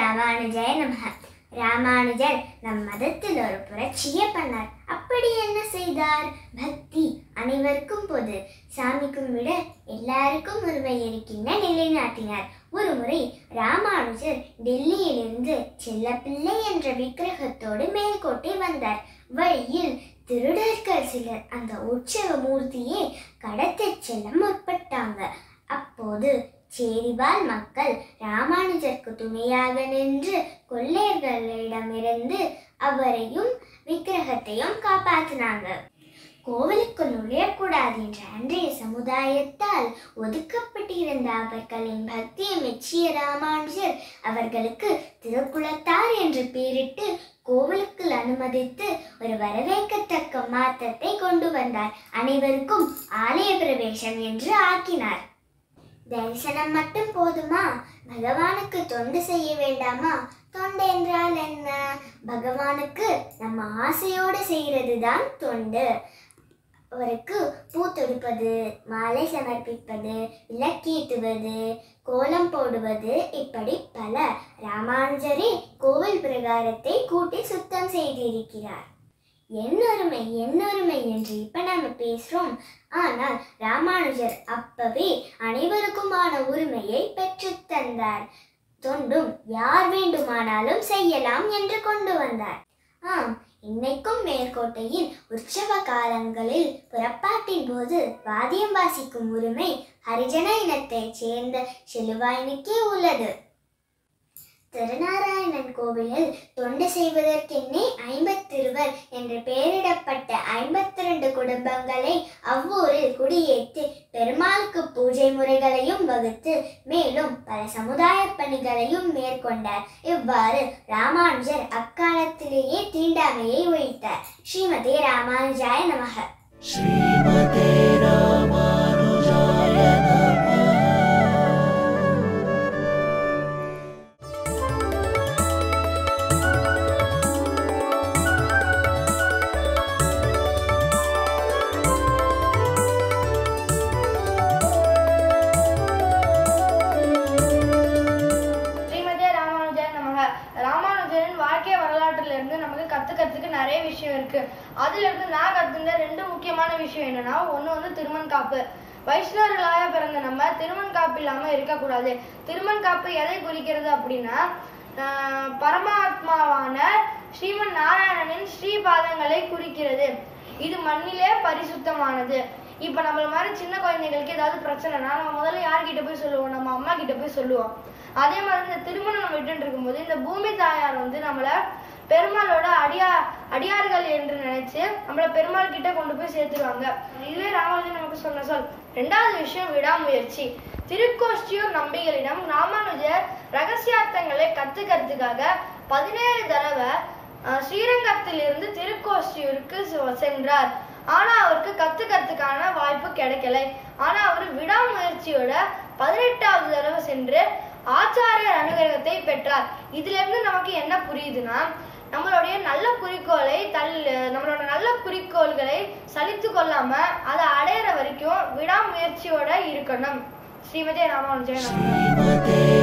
ராமானுஜாய நமக ராமானுஜர் நம் மதத்தில் ஒரு புரட்சியே பண்ணார் அப்படி என்ன செய்தார் பக்தி அனைவருக்கும் பொது சாமிக்கும் விட எல்லாருக்கும் உரிமை இருக்கின்ற நிலைநாட்டினார் ஒரு முறை ராமானுஜர் டெல்லியிலிருந்து செல்லப்பிள்ளை என்ற விக்கிரகத்தோடு மேல்கோட்டை வந்தார் வழியில் திருடர்கள் சிலர் அந்த உற்சவ மூர்த்தியை கடத்திச் செல்ல முற்பட்டாங்க அப்போது சேரிவால் மக்கள் ராமானுஜருக்கு துணையாக நின்று கொள்ளையர்களிடமிருந்து அவரையும் விக்கிரகத்தையும் காப்பாற்றினாங்க கோவிலுக்குள் நுழையக்கூடாது என்ற அன்றைய சமுதாயத்தால் ஒதுக்கப்பட்டிருந்த அவர்களின் பக்தியை மெச்சிய ராமானுஜர் அவர்களுக்கு திருக்குளத்தார் என்று பெயரிட்டு கோவிலுக்குள் அனுமதித்து ஒரு வரவேற்கத்தக்க மாற்றத்தை கொண்டு வந்தார் அனைவருக்கும் ஆலய பிரவேசம் என்று ஆக்கினார் தரிசனம் மட்டும் போதுமா பகவானுக்கு தொண்டு செய்ய வேண்டாமா தொண்டு என்றால் என்ன பகவானுக்கு நம்ம ஆசையோடு செய்கிறது தான் தொண்டு அவருக்கு பூ தொடுப்பது மாலை சமர்ப்பிப்பது விளக்கேற்றுவது கோலம் போடுவது இப்படி பல ராமானுஜரே கோவில் பிரகாரத்தை கூட்டி சுத்தம் செய்திருக்கிறார் என்னொருமை என்னொருமை என்று இப்ப நாம பேசுறோம் ஆனால் ராமானுஜர் அப்பவே அனைவருக்குமான உரிமையை பெற்றுத் தந்தார் தொண்டும் யார் வேண்டுமானாலும் செய்யலாம் என்று கொண்டு வந்தார் ஆம் இன்னைக்கும் மேற்கோட்டையில் உற்சவ காலங்களில் புறப்பாட்டின் போது வாத்தியம் வாசிக்கும் உரிமை ஹரிஜன இனத்தைச் சேர்ந்த செலுவாயினுக்கே உள்ளது திருநாராயணன் கோவிலில் தொண்டு செய்வதற்கென்னே ஐம்பத்திருவர் என்று பெயரிடப்பட்ட ஐம்பத்தி ரெண்டு குடும்பங்களை அவ்வூரில் குடியேற்றி பெருமாளுக்கு பூஜை முறைகளையும் வகுத்து மேலும் பல சமுதாய பணிகளையும் மேற்கொண்டார் இவ்வாறு ராமானுஜர் அக்காலத்திலேயே தீண்டாமையை ஒழித்தார் ஸ்ரீமதி ராமானுஜாய நமக श्रीमते रामानुजाय नमः ஸ்ரீமதே ராமானுஜன் நமக ராமானுஜரின் வாழ்க்கை வரலாற்றுல இருந்து நமக்கு கத்துக்கிறதுக்கு நிறைய விஷயம் இருக்கு அதுல இருந்து நான் கத்துக்கிட்ட ரெண்டு முக்கியமான விஷயம் என்னன்னா ஒண்ணு வந்து திருமண் காப்பு வைஷ்ணவர்களாக பிறந்த நம்ம திருமண் காப்பு இல்லாம இருக்கக்கூடாது திருமண் காப்பு எதை குறிக்கிறது அப்படின்னா ஆஹ், பரமாத்மாவான ஸ்ரீமன் நாராயணனின் ஸ்ரீபாதங்களை குறிக்கிறது இது மண்ணிலே பரிசுத்தமானது இப்ப நம்மள மாதிரி சின்ன குழந்தைகளுக்கு ஏதாவது பிரச்சனைனா நம்ம முதல்ல யார்கிட்ட போய் சொல்லுவோம் நம்ம அம்மா கிட்ட போய் சொல்லுவோம் அதே மாதிரி இந்த திருமணம் நம்ம விட்டுட்டு இருக்கும்போது இந்த பூமி தாயார் வந்து நம்மள பெருமாளோட அடியா அடியார்கள் என்று நினைச்சு நம்மள பெருமாள் கிட்ட கொண்டு போய் சேர்த்துருவாங்க இதுவே ராமானுஜன் நமக்கு சொன்ன சொல் ரெண்டாவது விஷயம் விடாமுயற்சி திருக்கோஷ்டியூர் நம்பிகளிடம் ராமானுஜர் ரகசியார்த்தங்களை கத்துக்கிறதுக்காக பதினேழு தடவை அஹ், ஸ்ரீரங்கத்திலிருந்து திருக்கோஷ்டியூருக்கு செ- சென்றார் ஆனா அவருக்கு கத்துக்கிறதுக்கான வாய்ப்பு கிடைக்கல ஆனா அவர் விடாமுயற்சியோட பதினெட்டாவது தடவை சென்று ஆச்சாரியர் அனுகிரகத்தை பெற்றார் இதுல இருந்து நமக்கு என்ன புரியுதுன்னா நம்மளுடைய நல்ல குறிக்கோளை தள் நம்மளோட நல்ல குறிக்கோள்களை சலித்து கொள்ளாம அதை அடையிற வரைக்கும் விடாமுயற்சியோட இருக்கணும் ஸ்ரீமதி ராமானுஜன் श्रीमते